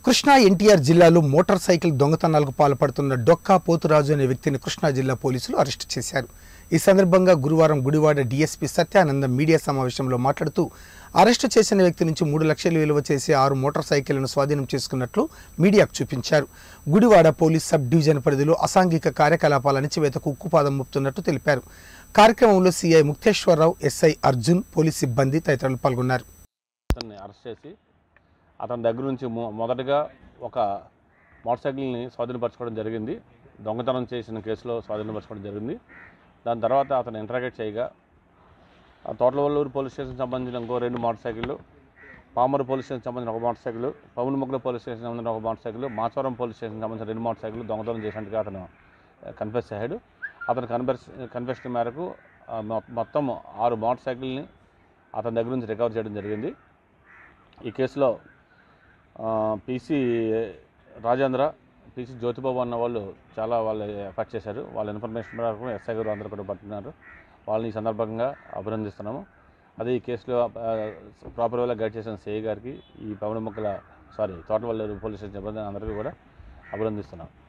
కృష్ణా ఎన్టీఆర్ జిల్లాలో motor cycle దొంగతనాలకు పాల్పడుతున్న డొక్కా పోతురాజు అనే వ్యక్తిని కృష్ణా జిల్లా పోలీసులు అరెస్టు చేశారు ఈ సందర్భంగా గురువారం గుడివాడ డీఎస్పీ సత్యానందం మీడియా సమావేశంలో మాట్లాడుతూ అరెస్టు చేసిన వ్యక్తి నుంచి మూడు లక్షలు విలువ చేసే ఆరు మోటార్ సైకిళ్లను స్వాధీనం చేసుకున్నట్లు మీడియాకు చూపించారు గుడివాడ పోలీస్ సబ్ డివిజన్ పరిధిలో అసాంఘిక కార్యకలాపాల అణచివేతకు ఉక్కుపాదం మోపుతున్నట్టు తెలిపారు కార్యక్రమంలో CI Mukteswara Rao SI Arjun police సిబ్బంది తదితరులు పాల్గొన్నారు అతన్ని అరెస్ట్ చేసి అతని దగ్గర నుంచి మొ- మొదటగా ఒక మోటార్ సైకిల్ని స్వాధీనపరచుకోవడం జరిగింది దొంగతనం చేసిన కేసులో స్వాధీనపరచుకోవడం జరిగింది దాని తర్వాత అతను ఇంటరాగేట్ చేయగా ఆ తోటలవల్లూరు పోలీస్ స్టేషన్ సంబంధించిన ఇంకో రెండు మోటార్ సైకిళ్ళు పామరు పోలీస్ స్టేషన్ సంబంధించిన ఒక మోటార్ సైకిల్ పవన్ముగ్గుల పోలీస్ స్టేషన్ సంబంధించిన ఒక motorcycle Machavaram police station సంబంధించిన రెండు మోటార్ సైకిల్ దొంగతనం చేసినట్టుగా అతను కన్ఫెస్ అయ్యాడు అతను కన్ఫెస్ కన్ఫెషన్ మేరకు ఆ, మొ- మొత్తం ఆరు మోటార్ సైకిల్ని అతని దగ్గర నుంచి రికవర్ చేయడం జరిగింది ఈ కేసులో పీసీ రాజేంద్ర పీసీ జ్యోతిబాబు అన్న వాళ్ళు చాలా వాళ్ళు ఎఫర్ట్ చేశారు వాళ్ళ ఇన్ఫర్మేషన్ మేరకు ఎస్ఐ గారు అందరూ కూడా పట్టుకున్నారు వాళ్ళని ఈ సందర్భంగా అభినందిస్తున్నాము అదే ఈ కేసులో ప్రాపర్ వేలా గైడ్ చేసిన సిఐ గారికి ఈ పవన మొక్కల సారీ తోటవల్లి పోలీస్ స్టేషన్ సిబ్బంది అందరికీ కూడా అభినందిస్తున్నాం